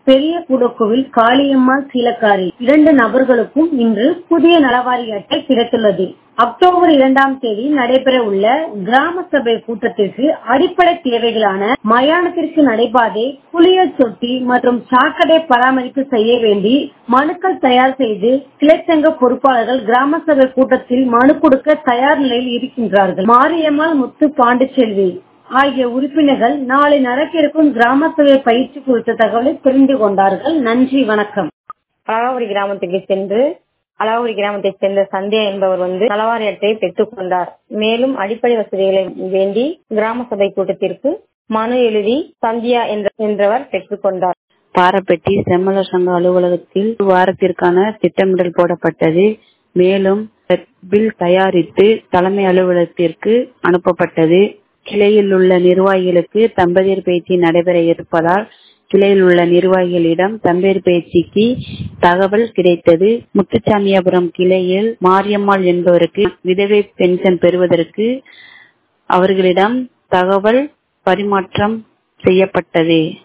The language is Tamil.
பெரிய குடக்கோவில் காளியம்மாள் சீலக்காரி இரண்டு நபர்களுக்கும் இன்று புதிய நலவாரி அட்டை கிடைத்துள்ளது அக்டோபர் இரண்டாம் தேதி நடைபெற உள்ள கிராம சபை கூட்டத்திற்கு அடிப்படை தேவைகளான மயானத்திற்கு நடைபாதை குளியல் தொட்டி மற்றும் சாக்கடை பராமரிப்பு செய்ய வேண்டி மனுக்கள் தயார் செய்து கிளைச்சங்க பொறுப்பாளர்கள் கிராம சபை கூட்டத்தில் மனு கொடுக்க தயார் நிலையில் இருக்கின்றார்கள் மாரியம்மாள் முத்து பாண்டிச்செல்வி ஆகிய உறுப்பினர்கள் நாளை நடக்க இருக்கும் கிராம சபை பயிற்சி குறித்த தகவலை தெரிந்து கொண்டார்கள் நன்றி வணக்கம் அழகாபுரி கிராமத்துக்கு சென்று அழகாபுரி கிராமத்தைச் சேர்ந்த சந்தியா என்பவர் வந்து நலவாரி அட்டையை பெற்றுக் கொண்டார் மேலும் அடிப்படை வசதிகளை வேண்டி கிராம சபை கூட்டத்திற்கு மனு எழுதி சந்தியா என்றவர் பெற்றுக் கொண்டார் பாரப்பட்டி செம்மலர் சங்க அலுவலகத்தில் வாரத்திற்கான திட்டமிடல் போடப்பட்டது மேலும் பில் தயாரித்து தலைமை அலுவலகத்திற்கு அனுப்பப்பட்டது கிளையில் உள்ள நிர்வாகிகளுக்கு தம்பதியர் பேச்சு நடைபெற இருப்பதால் கிளையில் உள்ள நிர்வாகிகளிடம் தம்பதியர் பேச்சுக்கு தகவல் கிடைத்தது முத்துச்சாமியாபுரம் கிளையில் மாரியம்மாள் என்பவருக்கு விதவை பென்ஷன் பெறுவதற்கு அவர்களிடம் தகவல் பரிமாற்றம் செய்யப்பட்டது